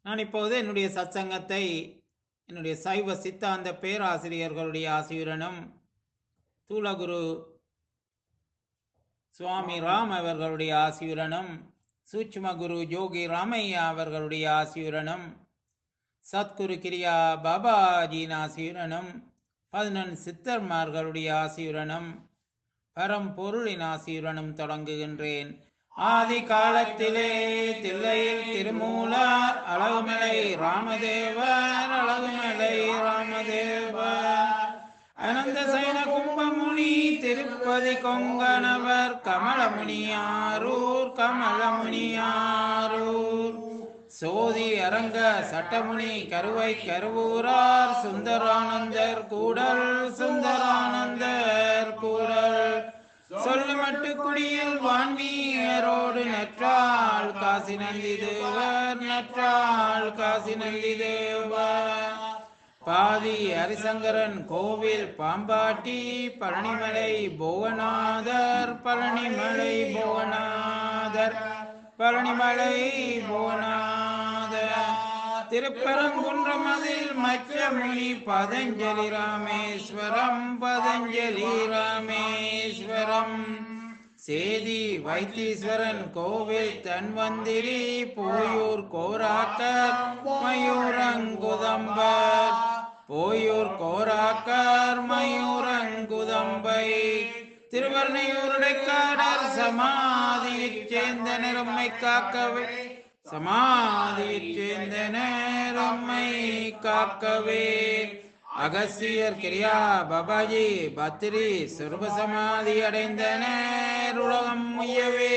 நான் இப்போது என்னுடைய சத்சங்கத்தை என்னுடைய சைவ சித்தாந்த பேராசிரியர்களுடைய ஆசியுடனும் தூலகுரு சுவாமி ராம் அவர்களுடைய ஆசியுடனும் சூட்சும குரு ஜோகி ராமையா அவர்களுடைய ஆசியுடனும் சத்குரு கிரியா பாபாஜியின் ஆசியுடனும் பதினொன் சித்தர்மார்களுடைய ஆசியுடனும் பரம்பொருளின் ஆசியுடனும் தொடங்குகின்றேன் ஆதி காலத்திலே தில்லையில் திருமூலார் அழகுமலை ராமதேவர் அழகுமலை ராமதேவர் அனந்த சைன கும்பமுனி திருப்பதி கொங்கணவர் கமலமுனியாரூர் கமலமுனியாரூர் சோதி அரங்க சட்டமுனி கருவை கருவூரார் சுந்தரானந்தர் கூடல் சுந்தரானந்தர் கூடல் சொல்லுமட்டு குடியில் வான்மீயரோடு நற்றாள் காசி நந்தி தேவர் நற்றாள் காசி நந்தி தேவர் பாதி ஹரிசங்கரன் கோவில் பாம்பாட்டி பழனிமலை புவனாதர் பழனிமலை புவனாதர் பழனிமலை புவனாதர் திருப்பரங்குன்றமதில் மச்சமுனி பதஞ்சலி ராமேஸ்வரம் பதஞ்சலி ராமேஸ்வரம் சேதி வைத்தீஸ்வரன் கோவில் தன்வந்திரி போயூர் கோராக்கர் மயூரங்குதம்பர் போயூர் கோராக்கர் மயூரங்குதம்பை திருவர்ணையூருடைக்காடர் சமாதியைச் சேர்ந்த நிறம்மை காக்கவே சமாதியைச் சேர்ந்த நேரம்மை காக்கவே அகசியர் கிரியா பாபாஜி பத்திரி சுரப சமாதி அடைந்த நேருலகம் முயவே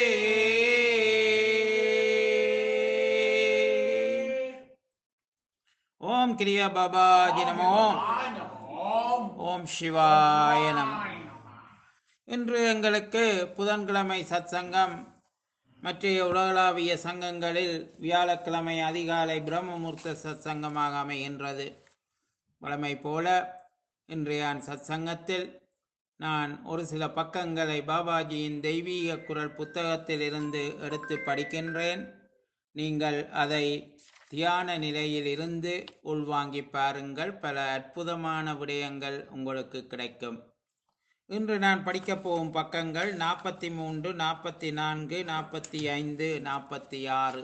ஓம் கிரியா பாபாஜி நமோ ஓம் சிவாய நம இன்று எங்களுக்கு புதன்கிழமை சத்சங்கம் மற்ற உலகளாவிய சங்கங்களில் வியாழக்கிழமை அதிகாலை பிரம்மமுகூர்த்த சத்சங்கமாக அமைகின்றது வழமை போல இன்றைய சத்சங்கத்தில் நான் ஒரு சில பக்கங்களை பாபாஜியின் தெய்வீக குரல் புத்தகத்தில் இருந்து எடுத்து படிக்கின்றேன் நீங்கள் அதை தியான நிலையில் இருந்து உள்வாங்கி பாருங்கள் பல அற்புதமான விடயங்கள் உங்களுக்கு கிடைக்கும் இன்று நான் படிக்கப் போகும் பக்கங்கள் நாற்பத்தி மூன்று நாற்பத்தி நான்கு நாற்பத்தி ஐந்து நாற்பத்தி ஆறு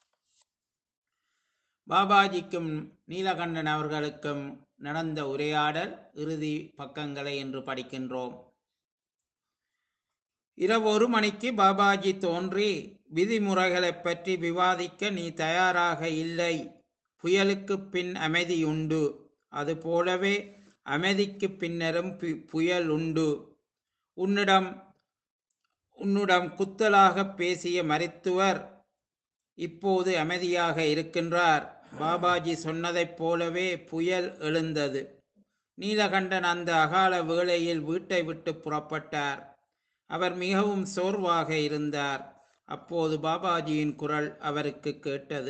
பாபாஜிக்கும் நீலகண்டன் அவர்களுக்கும் நடந்த உரையாடல் இறுதி பக்கங்களை இன்று படிக்கின்றோம் இரவு ஒரு மணிக்கு பாபாஜி தோன்றி விதிமுறைகளைப் பற்றி விவாதிக்க நீ தயாராக இல்லை புயலுக்கு பின் அமைதி உண்டு அதுபோலவே அமைதிக்கு பின்னரும் புயல் உண்டு உன்னிடம் உன்னிடம் குத்தலாக பேசிய மருத்துவர் இப்போது அமைதியாக இருக்கின்றார் பாபாஜி சொன்னதைப் போலவே புயல் எழுந்தது நீலகண்டன் அந்த அகால வேளையில் வீட்டை விட்டு புறப்பட்டார் அவர் மிகவும் சோர்வாக இருந்தார் அப்போது பாபாஜியின் குரல் அவருக்கு கேட்டது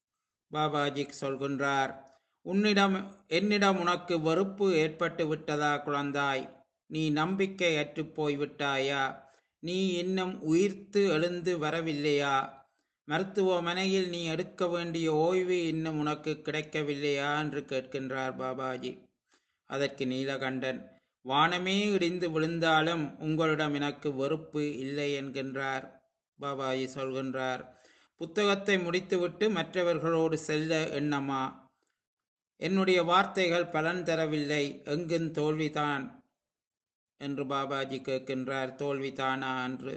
பாபாஜி சொல்கின்றார் உன்னிடம் என்னிடம் உனக்கு வெறுப்பு ஏற்பட்டு விட்டதா குழந்தாய் நீ நம்பிக்கை அற்று போய்விட்டாயா நீ இன்னும் உயிர்த்து எழுந்து வரவில்லையா மருத்துவமனையில் நீ எடுக்க வேண்டிய ஓய்வு இன்னும் உனக்கு கிடைக்கவில்லையா என்று கேட்கின்றார் பாபாஜி அதற்கு நீலகண்டன் வானமே இடிந்து விழுந்தாலும் உங்களிடம் எனக்கு வெறுப்பு இல்லை என்கின்றார் பாபாஜி சொல்கின்றார் புத்தகத்தை முடித்துவிட்டு மற்றவர்களோடு செல்ல எண்ணமா என்னுடைய வார்த்தைகள் பலன் தரவில்லை எங்கும் தோல்விதான் என்று பாபாஜி கேட்கின்றார் தோல்விதானா என்று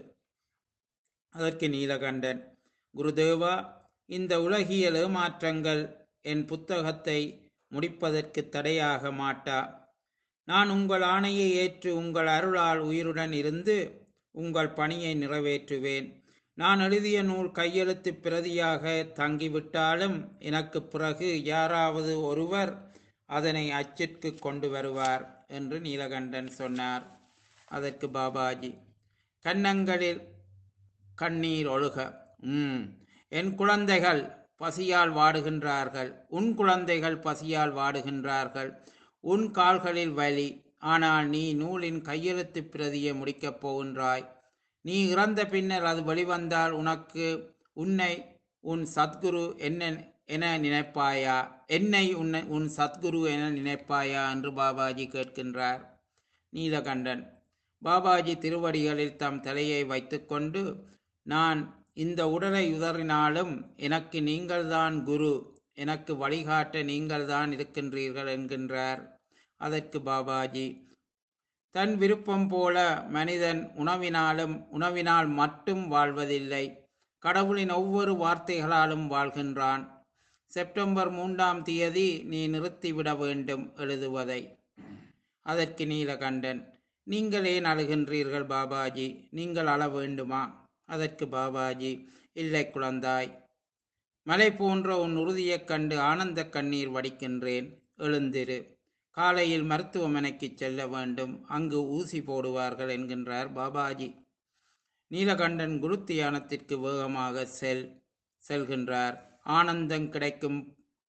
அதற்கு நீலகண்டன் குருதேவா இந்த உலகியல் ஏமாற்றங்கள் என் புத்தகத்தை முடிப்பதற்கு தடையாக மாட்டா நான் உங்கள் ஆணையை ஏற்று உங்கள் அருளால் உயிருடன் இருந்து உங்கள் பணியை நிறைவேற்றுவேன் நான் எழுதிய நூல் கையெழுத்து பிரதியாக தங்கிவிட்டாலும் எனக்கு பிறகு யாராவது ஒருவர் அதனை அச்சிற்கு கொண்டு வருவார் என்று நீலகண்டன் சொன்னார் அதற்கு பாபாஜி கன்னங்களில் கண்ணீர் ஒழுக ம் என் குழந்தைகள் பசியால் வாடுகின்றார்கள் உன் குழந்தைகள் பசியால் வாடுகின்றார்கள் உன் கால்களில் வலி ஆனால் நீ நூலின் கையெழுத்து பிரதியை முடிக்கப் போகின்றாய் நீ இறந்த பின்னர் அது வெளிவந்தால் உனக்கு உன்னை உன் சத்குரு என்ன என நினைப்பாயா என்னை உன்னை உன் சத்குரு என நினைப்பாயா என்று பாபாஜி கேட்கின்றார் நீலகண்டன் பாபாஜி திருவடிகளில் தம் தலையை வைத்துக்கொண்டு நான் இந்த உடலை உதறினாலும் எனக்கு நீங்கள்தான் குரு எனக்கு வழிகாட்ட நீங்கள்தான் இருக்கின்றீர்கள் என்கின்றார் அதற்கு பாபாஜி தன் விருப்பம் போல மனிதன் உணவினாலும் உணவினால் மட்டும் வாழ்வதில்லை கடவுளின் ஒவ்வொரு வார்த்தைகளாலும் வாழ்கின்றான் செப்டம்பர் மூன்றாம் தேதி நீ நிறுத்திவிட வேண்டும் எழுதுவதை அதற்கு நீலகண்டன் நீங்கள் ஏன் அழுகின்றீர்கள் பாபாஜி நீங்கள் அழ வேண்டுமா அதற்கு பாபாஜி இல்லை குழந்தாய் மலை போன்ற உன் உறுதியைக் கண்டு ஆனந்த கண்ணீர் வடிக்கின்றேன் எழுந்திரு காலையில் மருத்துவமனைக்கு செல்ல வேண்டும் அங்கு ஊசி போடுவார்கள் என்கின்றார் பாபாஜி நீலகண்டன் குரு தியானத்திற்கு வேகமாக செல் செல்கின்றார் ஆனந்தம் கிடைக்கும்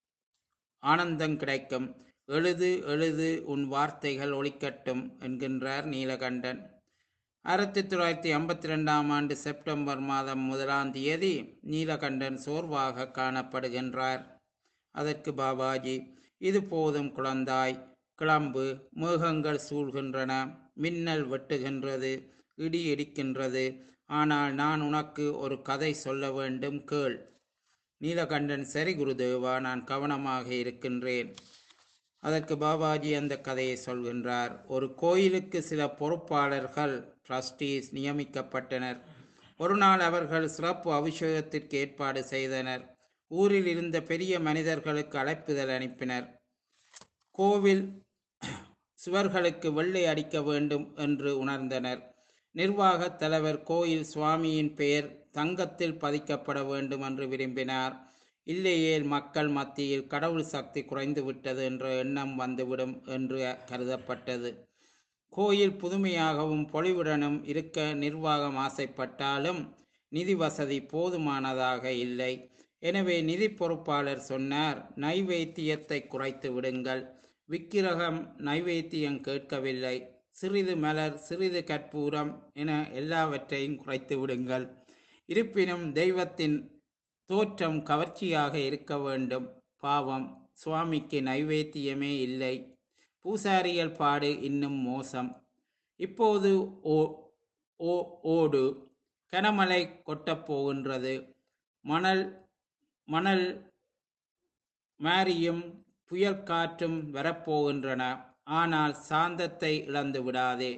ஆனந்தம் கிடைக்கும் எழுது எழுது உன் வார்த்தைகள் ஒழிக்கட்டும் என்கின்றார் நீலகண்டன் ஆயிரத்தி தொள்ளாயிரத்தி ஐம்பத்தி ரெண்டாம் ஆண்டு செப்டம்பர் மாதம் முதலாம் தேதி நீலகண்டன் சோர்வாக காணப்படுகின்றார் அதற்கு பாபாஜி இது போதும் குழந்தாய் கிளம்பு மேகங்கள் சூழ்கின்றன மின்னல் வெட்டுகின்றது இடி இடிக்கின்றது ஆனால் நான் உனக்கு ஒரு கதை சொல்ல வேண்டும் கேள் நீலகண்டன் சரி குருதேவா நான் கவனமாக இருக்கின்றேன் அதற்கு பாபாஜி அந்த கதையை சொல்கின்றார் ஒரு கோயிலுக்கு சில பொறுப்பாளர்கள் ட்ரஸ்டீஸ் நியமிக்கப்பட்டனர் ஒரு நாள் அவர்கள் சிறப்பு அபிஷேகத்திற்கு ஏற்பாடு செய்தனர் ஊரில் இருந்த பெரிய மனிதர்களுக்கு அழைப்புதல் அனுப்பினர் கோவில் சுவர்களுக்கு வெள்ளை அடிக்க வேண்டும் என்று உணர்ந்தனர் நிர்வாகத் தலைவர் கோயில் சுவாமியின் பெயர் தங்கத்தில் பதிக்கப்பட வேண்டும் என்று விரும்பினார் இல்லையேல் மக்கள் மத்தியில் கடவுள் சக்தி குறைந்து விட்டது என்ற எண்ணம் வந்துவிடும் என்று கருதப்பட்டது கோயில் புதுமையாகவும் பொலிவுடனும் இருக்க நிர்வாகம் ஆசைப்பட்டாலும் நிதி வசதி போதுமானதாக இல்லை எனவே நிதி பொறுப்பாளர் சொன்னார் நைவேத்தியத்தை குறைத்து விடுங்கள் விக்கிரகம் நைவேத்தியம் கேட்கவில்லை சிறிது மலர் சிறிது கற்பூரம் என எல்லாவற்றையும் குறைத்து விடுங்கள் இருப்பினும் தெய்வத்தின் தோற்றம் கவர்ச்சியாக இருக்க வேண்டும் பாவம் சுவாமிக்கு நைவேத்தியமே இல்லை பூசாரிகள் பாடு இன்னும் மோசம் இப்போது ஓ ஓ ஓடு கனமழை கொட்டப் போகின்றது மணல் மணல் மாரியும் புயல் காற்றும் வரப்போகின்றன ஆனால் சாந்தத்தை இழந்து விடாதே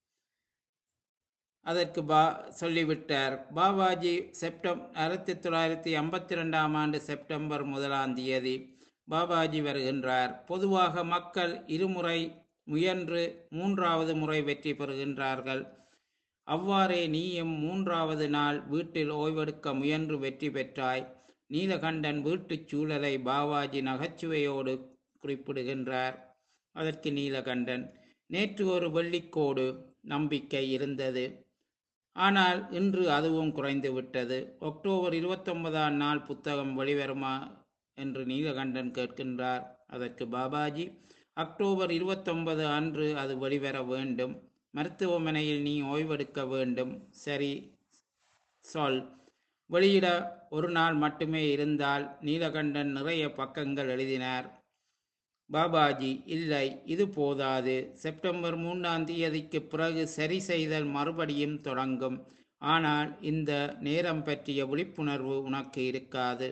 அதற்கு பா சொல்லிவிட்டார் பாபாஜி செப்டம் ஆயிரத்தி தொள்ளாயிரத்தி ஐம்பத்தி ரெண்டாம் ஆண்டு செப்டம்பர் முதலாம் தேதி பாபாஜி வருகின்றார் பொதுவாக மக்கள் இருமுறை முயன்று மூன்றாவது முறை வெற்றி பெறுகின்றார்கள் அவ்வாறே நீயும் மூன்றாவது நாள் வீட்டில் ஓய்வெடுக்க முயன்று வெற்றி பெற்றாய் நீலகண்டன் வீட்டுச் சூழலை பாபாஜி நகைச்சுவையோடு குறிப்பிடுகின்றார் அதற்கு நீலகண்டன் நேற்று ஒரு வெள்ளிக்கோடு நம்பிக்கை இருந்தது ஆனால் இன்று அதுவும் குறைந்து விட்டது அக்டோபர் இருபத்தொன்பதாம் நாள் புத்தகம் வெளிவருமா என்று நீலகண்டன் கேட்கின்றார் அதற்கு பாபாஜி அக்டோபர் இருபத்தொன்பது அன்று அது வெளிவர வேண்டும் மருத்துவமனையில் நீ ஓய்வெடுக்க வேண்டும் சரி சொல் வெளியிட ஒரு நாள் மட்டுமே இருந்தால் நீலகண்டன் நிறைய பக்கங்கள் எழுதினார் பாபாஜி இல்லை இது போதாது செப்டம்பர் மூன்றாம் தேதிக்கு பிறகு சரி செய்தல் மறுபடியும் தொடங்கும் ஆனால் இந்த நேரம் பற்றிய விழிப்புணர்வு உனக்கு இருக்காது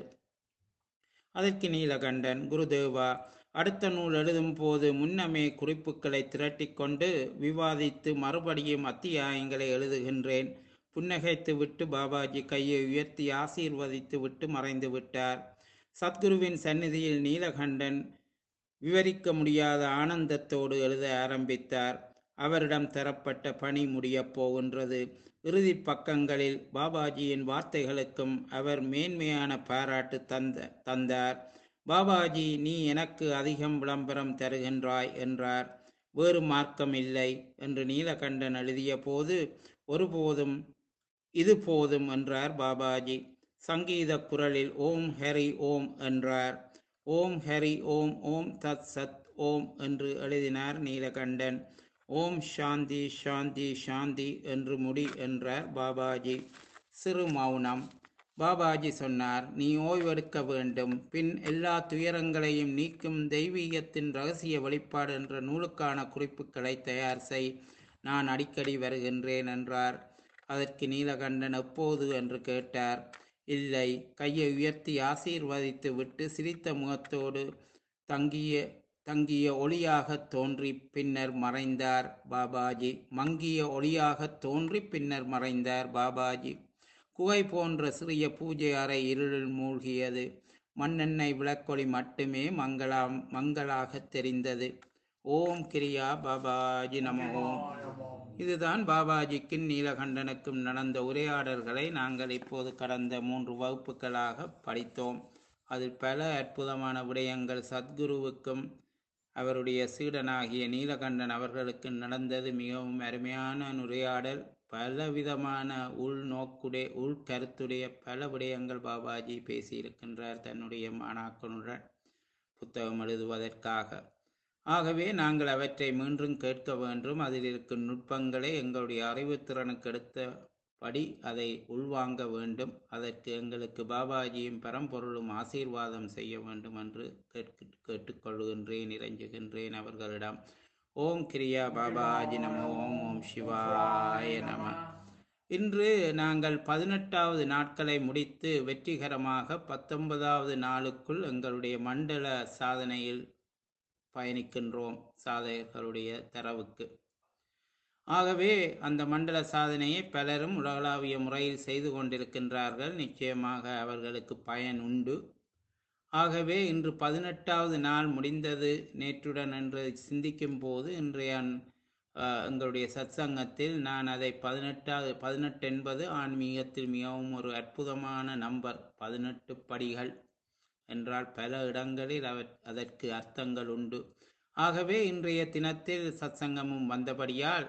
அதற்கு நீலகண்டன் குருதேவா அடுத்த நூல் எழுதும் போது முன்னமே குறிப்புகளை திரட்டிக்கொண்டு விவாதித்து மறுபடியும் அத்தியாயங்களை எழுதுகின்றேன் புன்னகைத்து விட்டு பாபாஜி கையை உயர்த்தி ஆசீர்வதித்து விட்டு மறைந்து விட்டார் சத்குருவின் சந்நிதியில் நீலகண்டன் விவரிக்க முடியாத ஆனந்தத்தோடு எழுத ஆரம்பித்தார் அவரிடம் தரப்பட்ட பணி முடியப் போகின்றது இறுதி பக்கங்களில் பாபாஜியின் வார்த்தைகளுக்கும் அவர் மேன்மையான பாராட்டு தந்த தந்தார் பாபாஜி நீ எனக்கு அதிகம் விளம்பரம் தருகின்றாய் என்றார் வேறு மார்க்கம் இல்லை என்று நீலகண்டன் எழுதிய போது ஒருபோதும் இது போதும் என்றார் பாபாஜி சங்கீத குரலில் ஓம் ஹரி ஓம் என்றார் ஓம் ஹரி ஓம் ஓம் தத் சத் ஓம் என்று எழுதினார் நீலகண்டன் ஓம் சாந்தி சாந்தி சாந்தி என்று முடி என்றார் பாபாஜி சிறு மௌனம் பாபாஜி சொன்னார் நீ ஓய்வெடுக்க வேண்டும் பின் எல்லா துயரங்களையும் நீக்கும் தெய்வீகத்தின் ரகசிய வெளிப்பாடு என்ற நூலுக்கான குறிப்புகளை தயார் செய் நான் அடிக்கடி வருகின்றேன் என்றார் அதற்கு நீலகண்டன் எப்போது என்று கேட்டார் இல்லை கையை உயர்த்தி ஆசீர்வதித்து விட்டு சிரித்த முகத்தோடு தங்கிய தங்கிய ஒளியாகத் தோன்றி பின்னர் மறைந்தார் பாபாஜி மங்கிய ஒளியாகத் தோன்றி பின்னர் மறைந்தார் பாபாஜி குகை போன்ற சிறிய பூஜை அறை இருளில் மூழ்கியது மண்ணெண்ணெய் விளக்கொளி மட்டுமே மங்களாம் மங்களாக தெரிந்தது ஓம் கிரியா பாபாஜி நம ஓம் இதுதான் பாபாஜிக்கும் நீலகண்டனுக்கும் நடந்த உரையாடல்களை நாங்கள் இப்போது கடந்த மூன்று வகுப்புகளாக படித்தோம் அதில் பல அற்புதமான விடயங்கள் சத்குருவுக்கும் அவருடைய சீடனாகிய நீலகண்டன் அவர்களுக்கு நடந்தது மிகவும் அருமையான உரையாடல் பலவிதமான உள்நோக்குடைய உள்கருத்துடைய பல விடயங்கள் பாபாஜி பேசியிருக்கின்றார் தன்னுடைய மாணாக்கனுடன் புத்தகம் எழுதுவதற்காக ஆகவே நாங்கள் அவற்றை மீண்டும் கேட்க வேண்டும் அதில் இருக்கும் நுட்பங்களை எங்களுடைய அறிவுத்திறனுக்கு எடுத்தபடி அதை உள்வாங்க வேண்டும் அதற்கு எங்களுக்கு பாபாஜியும் பரம்பொருளும் ஆசீர்வாதம் செய்ய வேண்டும் என்று கேட்கு கேட்டுக்கொள்கின்றேன் இறைஞ்சுகின்றேன் அவர்களிடம் ஓம் கிரியா பாபாஜி நம ஓம் ஓம் சிவாய நம இன்று நாங்கள் பதினெட்டாவது நாட்களை முடித்து வெற்றிகரமாக பத்தொன்பதாவது நாளுக்குள் எங்களுடைய மண்டல சாதனையில் பயணிக்கின்றோம் சாதகர்களுடைய தரவுக்கு ஆகவே அந்த மண்டல சாதனையை பலரும் உலகளாவிய முறையில் செய்து கொண்டிருக்கின்றார்கள் நிச்சயமாக அவர்களுக்கு பயன் உண்டு ஆகவே இன்று பதினெட்டாவது நாள் முடிந்தது நேற்றுடன் என்று சிந்திக்கும் போது இன்றைய அஹ், எங்களுடைய சத்சங்கத்தில் நான் அதை பதினெட்டாவது பதினெட்டு என்பது ஆன்மீகத்தில் மிகவும் ஒரு அற்புதமான நம்பர் பதினெட்டு படிகள் என்றால் பல இடங்களில் அவ அதற்கு அர்த்தங்கள் உண்டு ஆகவே இன்றைய தினத்தில் சத்சங்கமும் வந்தபடியால்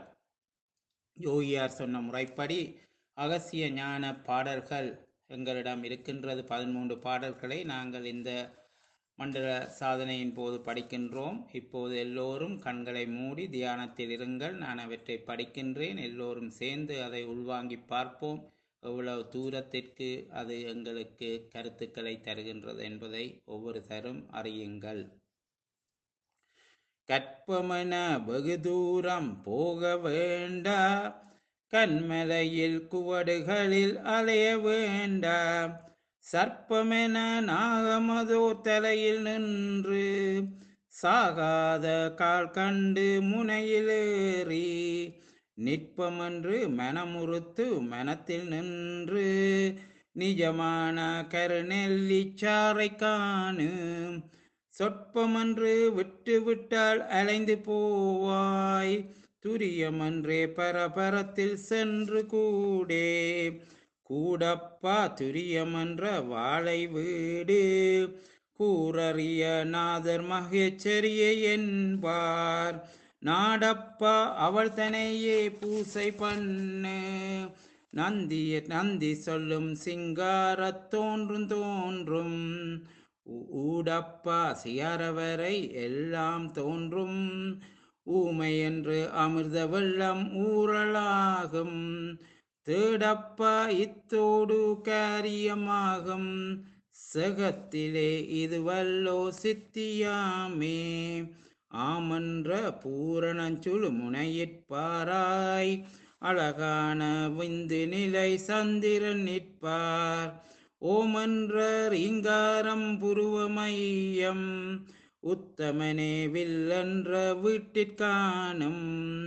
யோகியார் சொன்ன முறைப்படி அகசிய ஞான பாடல்கள் எங்களிடம் இருக்கின்றது பதிமூன்று பாடல்களை நாங்கள் இந்த மண்டல சாதனையின் போது படிக்கின்றோம் இப்போது எல்லோரும் கண்களை மூடி தியானத்தில் இருங்கள் நான் அவற்றை படிக்கின்றேன் எல்லோரும் சேர்ந்து அதை உள்வாங்கி பார்ப்போம் எவ்வளவு தூரத்திற்கு அது எங்களுக்கு கருத்துக்களை தருகின்றது என்பதை ஒவ்வொரு தரும் அறியுங்கள் கற்பமென வெகு தூரம் போக வேண்டா கண்மலையில் குவடுகளில் அலைய வேண்டா சர்ப்பமென நாகமதோ தலையில் நின்று சாகாத கால் கண்டு முனையிலேறி நிற்பமென்று மனமுறுத்து மனத்தில் நின்று நிஜமான கருநெல்லிச்சாறை காணு சொற்பமன்று விட்டு விட்டால் அலைந்து போவாய் துரியமன்றே பரபரத்தில் சென்று கூடே கூடப்பா துரியமன்ற வாழை வீடு கூறறிய நாதர் மகேச்சரியை என்பார் நாடப்பா அவள் தனையே பூசை பண்ணு நந்திய நந்தி சொல்லும் சிங்காரத் தோன்றும் தோன்றும் ஊ- ஊடப்பா சியாரவரை எல்லாம் தோன்றும் ஊமை என்று அமிர்த வெள்ளம் ஊறலாகும் தேடப்பா இத்தோடு காரியமாகும் செகத்திலே இதுவல்லோ சித்தியாமே ஆமன்ற பூரணச்சுழு முனையிற்பாராய் அழகான விந்து நிலை சந்திரன் நிற்பார் ஓமன்ற ரீங்காரம் புருவமையம் உத்தமனே வில்லென்ற வீட்டிற்கானும்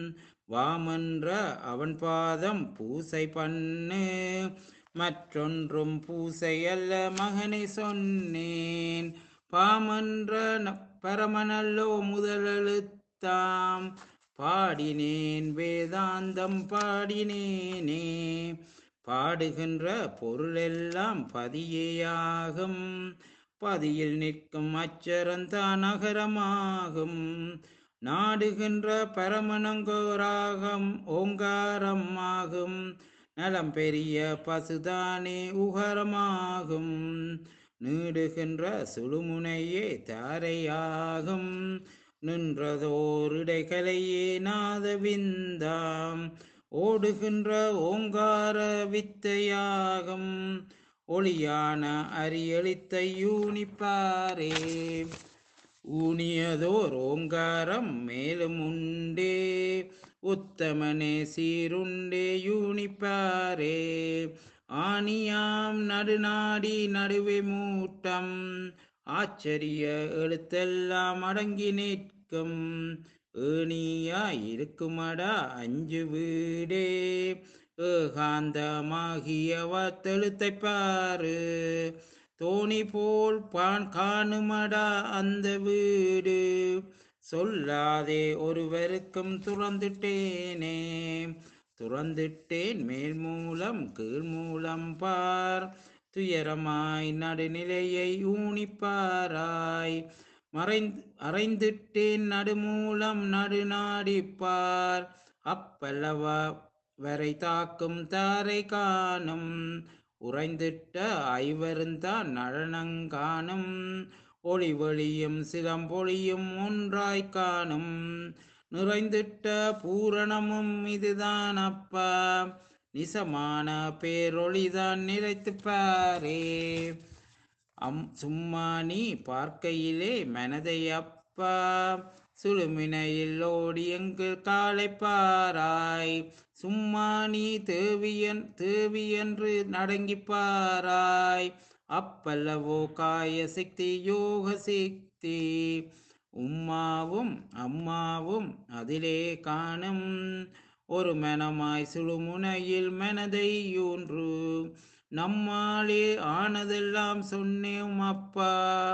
வாமன்ற அவன் பாதம் பூசை பண்ணு மற்றொன்றும் பூசை அல்ல மகனை சொன்னேன் பாமன்ற ந- பரமனல்லோ முதலெழுத்தாம் பாடினேன் வேதாந்தம் பாடினேனே பாடுகின்ற பொருளெல்லாம் பதியேயாகும் பதியில் நிற்கும் அச்சரந்தான் அகரமாகும் நாடுகின்ற பரமனங்கோராகம் ஓங்காரம் ஆகும் நலம் பெரிய பசுதானே உகரமாகும் நீடுகின்ற சுழுமுனையே தாரையாகும் நின்றதோர் இடைகளையே நாதவிந்தாம் ஓடுகின்ற ஓங்கார வித்தையாகும் ஒளியான அரியளித்தை யூனிப்பாரே ஊனியதோர் ஓங்காரம் மேலும் உண்டே உத்தமனே சீருண்டே யூனிப்பாரே ஆணியாம் நடுநாடி நடுவே மூட்டம் ஆச்சரிய எழுத்தெல்லாம் அடங்கி நிற்கும் ஏணியாய் இருக்குமடா அஞ்சு வீடே ஏகாந்தமாகியவ தெழுத்தை பாரு தோணி போல் பான் காணுமடா அந்த வீடு சொல்லாதே ஒருவருக்கும் துறந்துட்டேனே துறந்துட்டேன் மேல் மூலம் கீழ் மூலம் பார் துயரமாய் நடுநிலையை ஊனிப்பாராய் மறைந்து அறைந்திட்டேன் நடுமூலம் நடுநாடிப்பார் அப்பல்லவா வரை தாக்கும் தாரை காணும் உறைந்திட்ட ஐவருந்தான் நடனங்காணும் ஒளி ஒளியும் சிலம்பொழியும் ஒன்றாய் காணும் நிறைந்திட்ட பூரணமும் இதுதான் அப்பா நிசமான பேரொளிதான் நிறைத்து பாரே அம் சும்மா நீ பார்க்கையிலே மனதை அப்பா சுழுமினையில் ஓடி எங்கு காலை பாராய் சும்மா நீ தேவியன் தேவியென்று நடங்கி பாராய் அப்பல்லவோ காய சக்தி யோக சக்தி உம்மாவும் அம்மாவும் அதிலே காணும் ஒரு மனமாய் சுழுமுனையில் மனதை யூன்று நம்மாலே ஆனதெல்லாம் சொன்னேம் அப்பா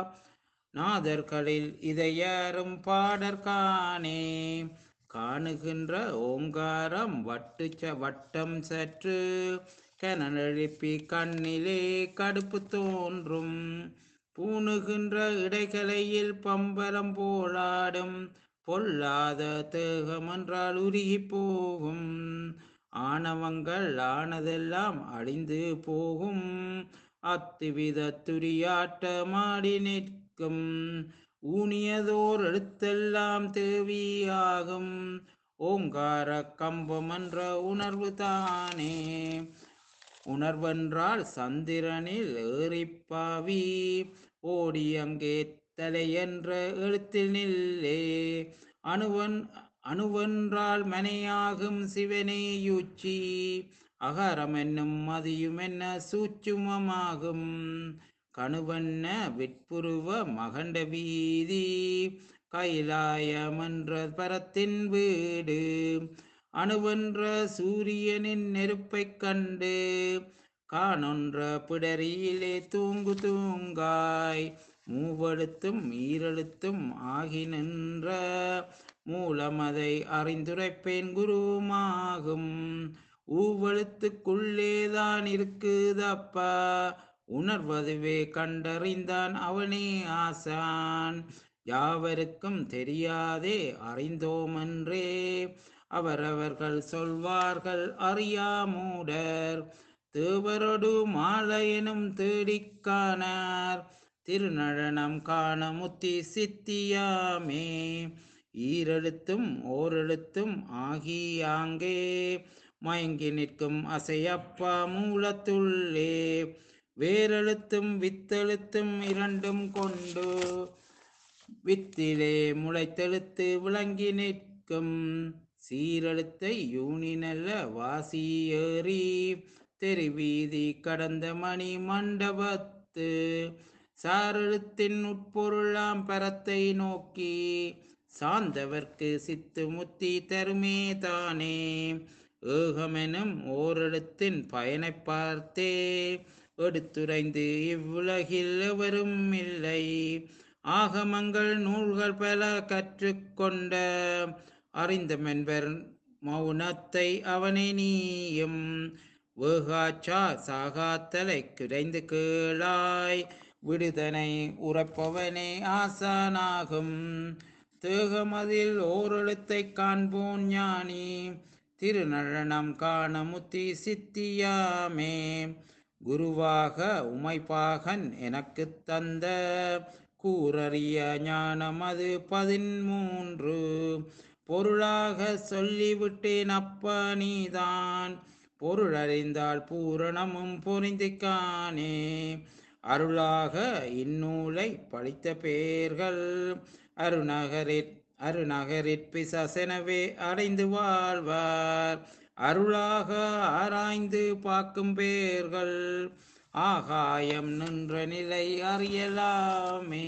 நாதர்களில் இதை யாரும் பாடற்கானே காணுகின்ற ஓங்காரம் வட்டு ச- வட்டம் சற்று கனலெழுப்பி கண்ணிலே கடுப்பு தோன்றும் பூணுகின்ற இடைகளையில் பம்பரம் போலாடும் பொல்லாத தேகமென்றால் உருகி போகும் ஆணவங்கள் ஆனதெல்லாம் அழிந்து போகும் அத்துவித துரியாட்டமாடி நிற்கும் ஊனியதோர் எழுத்தெல்லாம் தேவியாகும் ஓங்கார கம்பம் என்ற உணர்வு தானே உணர்வென்றால் சந்திரனில் ஏறிப்பாவி ஓடி அங்கே தலை என்ற எழுத்தில் நில்லே அணுவன் அணுவென்றால் மனையாகும் சிவனே யூச்சி அகரம் என்னும் மதியும் என்ன சூச்சுமமாகும் கணுவண்ண விற்புருவ மகண்ட வீதி கைலாயமென்ற பரத்தின் வீடு அணுவென்ற சூரியனின் நெருப்பைக் கண்டு காணொன்ற பிடரியிலே தூங்கு தூங்காய் மூவெழுத்தும் ஈரெழுத்தும் ஆகி நின்ற மூலமதை அறிந்துரைப்பேன் குருமாகும் ஊவெழுத்துக்குள்ளேதான் இருக்குதப்பா உணர்வதுவே கண்டறிந்தான் அவனே ஆசான் யாவருக்கும் தெரியாதே அறிந்தோமென்றே அவரவர்கள் சொல்வார்கள் அறியாமூடர் தேவரொடு மாலையனும் தேடிக் காணார் திருநடனம் காண முத்தி சித்தியாமே ஈரெழுத்தும் ஓரெழுத்தும் ஆகியாங்கே மயங்கி நிற்கும் அசையப்பா மூலத்துள்ளே வேரெழுத்தும் வித்தெழுத்தும் இரண்டும் கொண்டு வித்திலே முளைத்தெழுத்து விளங்கி நிற்கும் சீரெழுத்தை யூனினல்ல வாசி ஏறி தெருவீதி கடந்த மணி மண்டபத்து சாரெழுத்தின் உட்பொருளாம் பரத்தை நோக்கி சார்ந்தவர்க்கு சித்து முத்தி தருமே தானே ஏகமெனும் ஓரெழுத்தின் பயனைப் பார்த்தே எடுத்துரைந்து இவ்வுலகில் எவரும் இல்லை ஆகமங்கள் நூல்கள் பல கற்றுக்கொண்ட அறிந்தமென்பர் மௌனத்தை அவனை நீயும் வேகாச்சா சாகாத்தலை குறைந்து கேளாய் விடுதனை உரைப்பவனே ஆசானாகும் தேகமதில் ஓரெழுத்தை காண்போன் ஞானி திருநழனம் காண முத்தி சித்தியாமே குருவாக உமைப்பாகன் எனக்குத் தந்த கூறறிய ஞானம் அது பதிமூன்று பொருளாக சொல்லிவிட்டேன் அப்பா நீதான் பொருள் அறிந்தால் பூரணமும் பொருந்திக்கானே அருளாக இந்நூலை படித்த பேர்கள் அருநகரிற் அருநகரிற் பிசசெனவே அடைந்து வாழ்வார் அருளாக ஆராய்ந்து பார்க்கும் பேர்கள் ஆகாயம் நின்ற நிலை அறியலாமே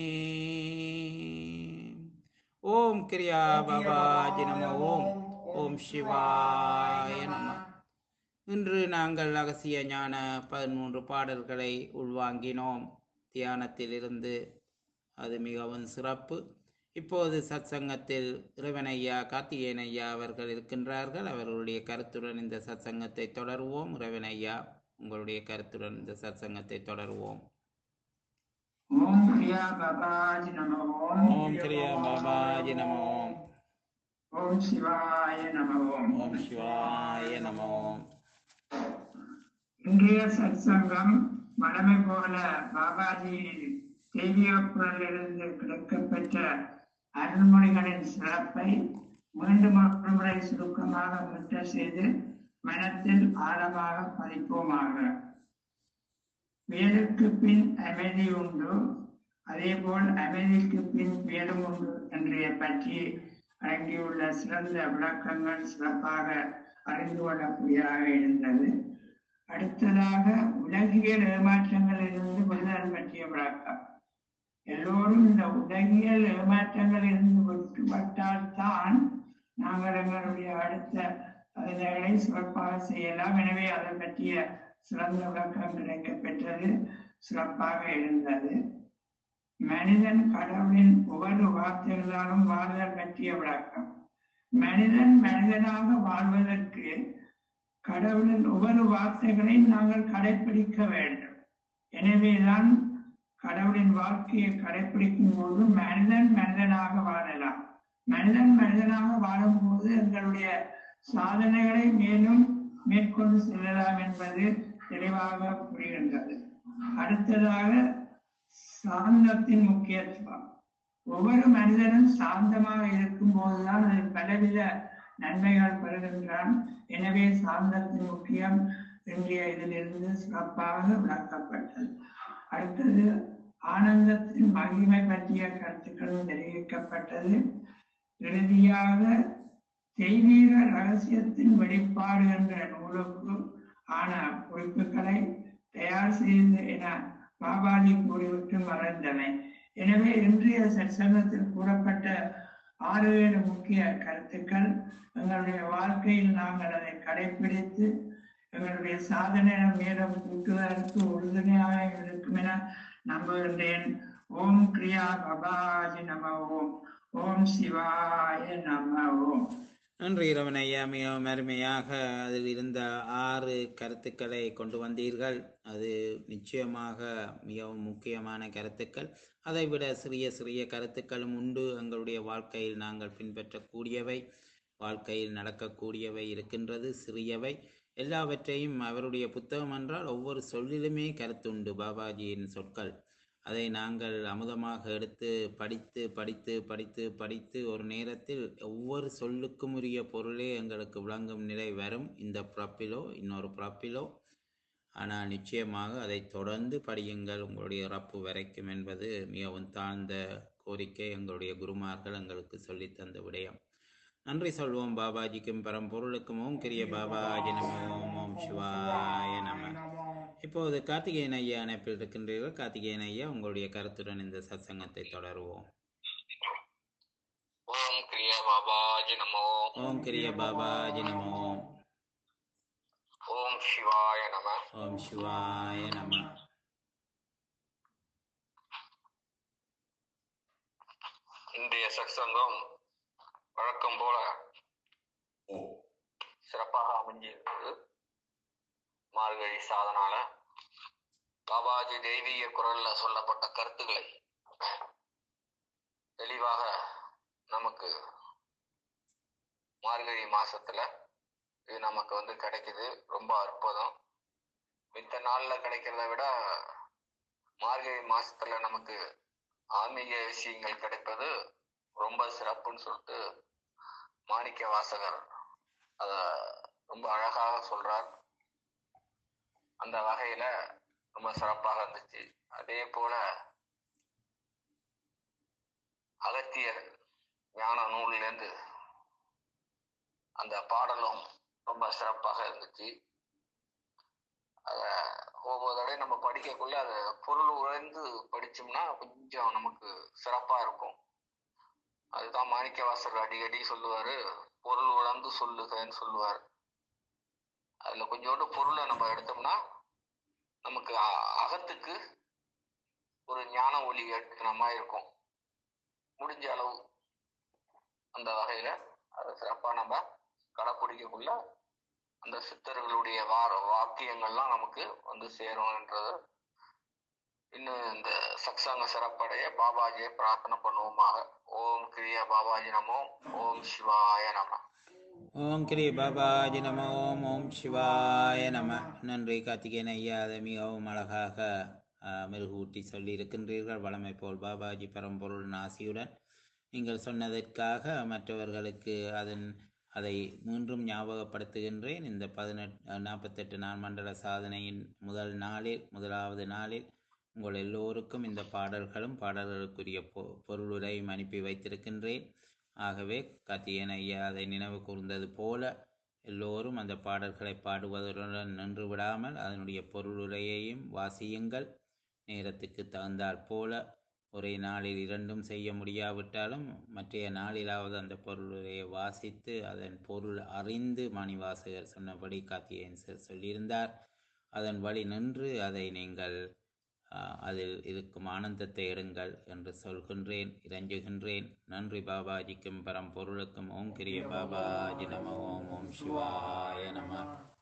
ஓம் கிரியா பாபாஜி நம ஓம் ஓம் சிவாய நம இன்று நாங்கள் அகசிய ஞான பதிமூன்று பாடல்களை உள்வாங்கினோம் தியானத்திலிருந்து அது மிகவும் சிறப்பு இப்போது சத்சங்கத்தில் இறைவனையா கார்த்திகேயன் ஐயா அவர்கள் இருக்கின்றார்கள் அவர்களுடைய கருத்துடன் இந்த சத்சங்கத்தை தொடருவோம் இறைவனையா உங்களுடைய கருத்துடன் இந்த சத்சங்கத்தை தொடருவோம் ஓம் கிரியா பாபாஜி நம ஓம் ஓம் கிரியா பாபாஜி நம ஓம் ஓம் சிவாய நம ஓம் ஓம் சிவாய நம ஓம் இன்றைய சத்சங்கம் வழமை போல பாபாஜி தெய்வீக குரலிலிருந்து கிடைக்கப்பெற்ற அருள்மொழிகளின் சிறப்பை மீண்டும் ஒரு முறை சுருக்கமாக முற்ற செய்து மனத்தில் ஆழமாக பதிப்போமாக வேலுக்கு பின் அமைதி உண்டு அதேபோல் அமைதிக்கு பின் வேலும் உண்டு என்றைய பற்றி அடங்கியுள்ள சிறந்த விளக்கங்கள் சிறப்பாக அறிந்து கொள்ளக்கூடியதாக இருந்தது அடுத்ததாக உலகியல் ஏமாற்றங்களிலிருந்து விடுதல் பற்றிய விளக்கம் எல்லோரும் இந்த உலகியல் ஏமாற்றங்களிலிருந்து விட்டுப்பட்டால் தான் நாங்கள் எங்களுடைய அடுத்த அதனை சிறப்பாக செய்யலாம் எனவே அதை பற்றிய சிறந்த விளக்கம் கிடைக்கப் பெற்றது சிறப்பாக இருந்தது மனிதன் கடவுளின் ஒவ்வொரு வார்த்தைகளாலும் வாழ்தல் பற்றிய விளக்கம் மனிதன் மனிதனாக வாழ்வதற்கு கடவுளின் ஒவ்வொரு வார்த்தைகளையும் நாங்கள் கடைபிடிக்க வேண்டும் எனவேதான் கடவுளின் வாழ்க்கையை கடைபிடிக்கும் போது மனிதன் மனிதனாக வாழலாம் மனிதன் மனிதனாக வாழும்போது எங்களுடைய சாதனைகளை மேலும் மேற்கொண்டு செல்லலாம் என்பது தெளிவாக புரிகின்றது அடுத்ததாக சாந்தத்தின் முக்கியத்துவம் ஒவ்வொரு மனிதனும் சாந்தமாக இருக்கும் போதுதான் அதில் பலவித நன்மைகள் பெறுகின்றான் எனவே சாந்தத்தின் முக்கியம் இன்றைய இதிலிருந்து சிறப்பாக விளக்கப்பட்டது அடுத்தது ஆனந்தத்தின் மகிமை பற்றிய கருத்துக்களும் தெரிவிக்கப்பட்டது இறுதியாக தெய்வீக ரகசியத்தின் வெளிப்பாடு என்ற நூலுக்கு ஆன குறிப்புகளை தயார் செய்து என பாபாஜி கூறிவிட்டு மறைந்தவை எனவே இன்றைய சற்சங்கத்தில் கூறப்பட்ட ஆறு ஏழு முக்கிய கருத்துக்கள் எங்களுடைய வாழ்க்கையில் நாங்கள் அதை கடைபிடித்து எங்களுடைய சாதனை மேலும் கூட்டுவதற்கு உறுதுணையாக இருக்கும் என நம்புகின்றேன் ஓம் கிரியா பபாஜி நம ஓம் ஓம் சிவாய நம ஓம் நன்றி இரவன் ஐயா மிகவும் அருமையாக அதில் இருந்த ஆறு கருத்துக்களை கொண்டு வந்தீர்கள் அது நிச்சயமாக மிகவும் முக்கியமான கருத்துக்கள் அதைவிட சிறிய சிறிய கருத்துக்களும் உண்டு எங்களுடைய வாழ்க்கையில் நாங்கள் பின்பற்றக்கூடியவை வாழ்க்கையில் நடக்கக்கூடியவை இருக்கின்றது சிறியவை எல்லாவற்றையும் அவருடைய புத்தகம் என்றால் ஒவ்வொரு சொல்லிலுமே கருத்துண்டு பாபாஜியின் சொற்கள் அதை நாங்கள் அமுதமாக எடுத்து படித்து படித்து படித்து படித்து ஒரு நேரத்தில் ஒவ்வொரு சொல்லுக்கும் உரிய பொருளே எங்களுக்கு விளங்கும் நிலை வரும் இந்த பிறப்பிலோ இன்னொரு பிறப்பிலோ ஆனால் நிச்சயமாக அதை தொடர்ந்து படியுங்கள் உங்களுடைய இறப்பு வரைக்கும் என்பது மிகவும் தாழ்ந்த கோரிக்கை எங்களுடைய குருமார்கள் எங்களுக்கு சொல்லித் தந்த விடயம் நன்றி சொல்வோம் பாபாஜிக்கும் பரம்பொருளுக்கும் ஓம் கிரிய பாபாஜி நம ஓம் ஓம் சிவாய நம இப்போது கார்த்திகேயன் ஐயா அணைப்பில் இருக்கின்றீர்கள் கார்த்திகேயன் ஐயா உங்களுடைய கருத்துடன் இந்த சத்சங்கத்தை தொடருவோம் ஓம் கிரியா பாபாஜி நமோ ஓம் கிரிய பாபாஜி நம ஓம் ஓம் சிவாய நம ஓம் சிவாய நம இன்றைய சத்சங்கம் வழக்கம் போல சிறப்பாக அமைஞ்சிருக்கிறது மார்கழி சாதனால பாபாஜி தெய்வீக குரல்ல சொல்லப்பட்ட கருத்துக்களை தெளிவாக நமக்கு மார்கழி மாசத்துல இது நமக்கு வந்து கிடைக்குது ரொம்ப அற்புதம் மித்த நாள்ல கிடைக்கிறத விட மார்கழி மாசத்துல நமக்கு ஆன்மீக விஷயங்கள் கிடைப்பது ரொம்ப சிறப்புன்னு சொல்லிட்டு மாணிக்க வாசகர் அத ரொம்ப அழகாக சொல்றார் அந்த வகையில ரொம்ப சிறப்பாக இருந்துச்சு அதே போல அகத்தியர் ஞான நூலிலிருந்து அந்த பாடலும் ரொம்ப சிறப்பாக இருந்துச்சு அத ஒவ்வொரு தடவை நம்ம படிக்கக்குள்ள அது பொருள் உழைந்து படிச்சோம்னா கொஞ்சம் நமக்கு சிறப்பா இருக்கும் அதுதான் மாணிக்கவாசர் அடிக்கடி சொல்லுவாரு பொருள் உழந்து சொல்லுகன்னு சொல்லுவார் அதுல கொஞ்சோண்டு பொருளை நம்ம எடுத்தோம்னா நமக்கு அ- அகத்துக்கு ஒரு ஞான ஒளி ஏற்றுன மாதிரி இருக்கும் முடிஞ்ச அளவு அந்த வகையில அதை சிறப்பா நம்ம கடைப்பிடிக்கக்குள்ள அந்த சித்தர்களுடைய வார வாக்கியங்கள்லாம் நமக்கு வந்து சேரும்ன்றது இன்னும் இந்த சக்சங்க சிறப்படைய பாபாஜியை பிரார்த்தனை பண்ணுவோமாக ஓம் கிரியா பாபாஜி நமோ ஓம் சிவாய நம ஓம் கிரிய பாபாஜி நம ஓம் ஓம் சிவாய நம நன்றி கார்த்திகேயன் ஐயா அதை மிகவும் அழகாக ஆஹ், மெருகூட்டி சொல்லியிருக்கின்றீர்கள் வளமை போல் பாபாஜி பரம்பொருள் ஆசியுடன் நீங்கள் சொன்னதற்காக மற்றவர்களுக்கு அதன் அதை மீண்டும் ஞாபகப்படுத்துகின்றேன் இந்த பதினெட்டு நாற்பத்தெட்டு நாள் மண்டல சாதனையின் முதல் நாளில் முதலாவது நாளில் உங்கள் எல்லோருக்கும் இந்த பாடல்களும் பாடல்களுக்குரிய பொ பொருளுரையும் அனுப்பி வைத்திருக்கின்றேன் ஆகவே கார்த்திகேயன் ஐயா அதை நினைவு கூர்ந்தது போல எல்லோரும் அந்த பாடல்களை பாடுவதுடன் நின்று விடாமல் அதனுடைய பொருளுரையையும் வாசியுங்கள் நேரத்துக்கு தகுந்தாற் போல ஒரே நாளில் இரண்டும் செய்ய முடியாவிட்டாலும் மற்றைய நாளிலாவது அந்த பொருளுரையை வாசித்து அதன் பொருள் அறிந்து மணிவாசகர் சொன்னபடி கார்த்திகேயன் சார் சொல்லியிருந்தார் அதன் வழி நின்று அதை நீங்கள் ஆஹ், அதில் இருக்கும் ஆனந்தத்தை எடுங்கள் என்று சொல்கின்றேன் இறஞ்சுகின்றேன் நன்றி பாபாஜிக்கும் பரம்பொருளுக்கும் ஓம் கிரிய பாபாஜி நம ஓம் ஓம் சிவாய நம